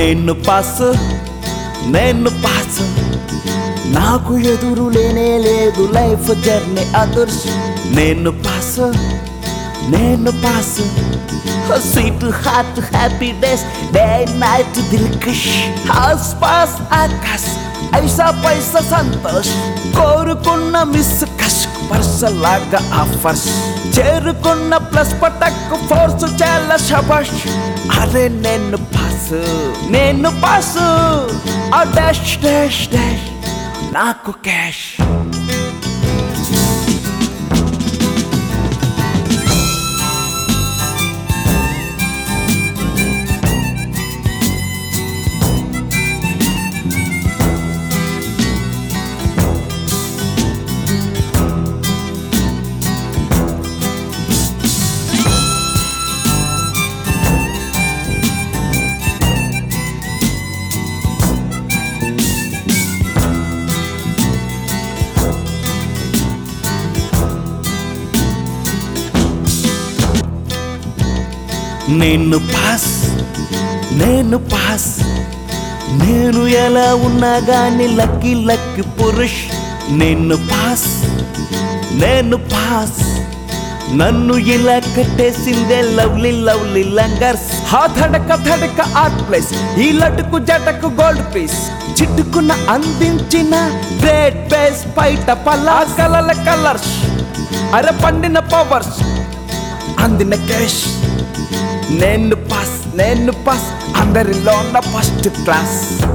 నేను పాస్ నేను పాస్ నాకు ఎదురు లేనే లేదు లైఫ్ జర్నీ అదర్స్ నేను పాస్ నేను pass sweet heart happy days day night దిల్కష్ హాస్ పాస్ ఆకాశ్ ఐసా పైసా సంతోష్ కోరుకున్న మిస్ కష్ పర్సలాగా ఆఫర్స్ చేరుకున్న ప్లస్ పటక్ ఫోర్స్ చాలా శబాష్ అరే నేను పాస్ నేను పాస్ ఆ డాష్ డాష్ డాష్ నాకు క్యాష్ నేను పాస్ నేను పాస్ నేను ఎలా ఉన్నా గాని లక్కీ లక్కీ పురుష్ నేను పాస్ నేను పాస్ నన్ను ఇలా కట్టేసిందే లవ్లీ లవ్లీ లంగర్స్ హా ధడక ధడక ఆర్ట్ ప్లేస్ ఈ లటుకు జటకు గోల్డ్ పీస్ చిట్టుకున్న అందించిన గ్రేట్ బేస్ పైట పలా కలల కలర్స్ అర పండిన పవర్స్ అందిన క్యాష్ నేను పాస్ నేను పాస్ అందరిలో ఉన్న ఫస్ట్ క్లాస్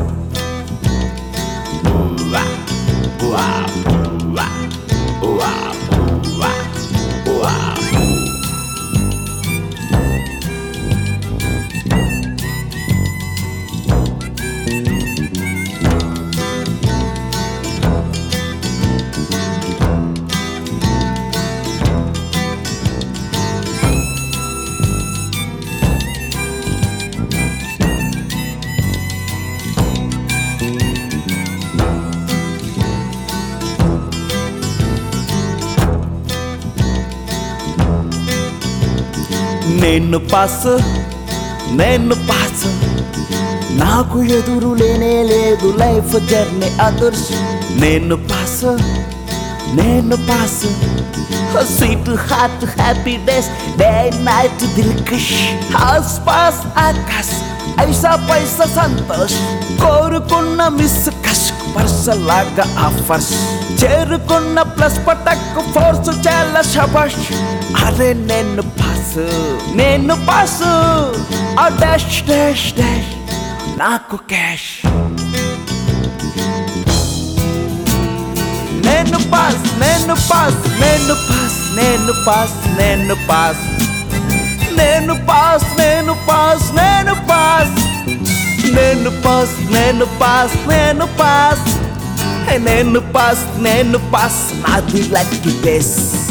నేను పాస్ నేను పాస్ నాకు ఎదురు లేనే లేదు లైఫ్ జర్నీ అదర్స్ నేను పాస్ నేను pass sweet heart happy days day night దిల్కష్ హాస్ పాస్ ఆకాశ్ ఐసా పైసా సంతోష్ కోరుకున్న మిస్ కష్ పర్సలాగా ఆఫర్స్ చేరుకున్న ప్లస్ పటక్ ఫోర్స్ చాలా శబాష్ అరే నేను పాస్ నేను పాస్ ఆ డాష్ డాష్ డాష్ నాకు క్యాష్ నేను పాస్ నేను పాస్ నేను పాస్ నేను పాస్ నేను పాస్ నేను పాస్ నేను పాస్ నేను పాస్ నేను పాస్ నేను పాస్ నేను పాస్ నేను పాస్ నేను పాస్ నాది లక్కీ బేస్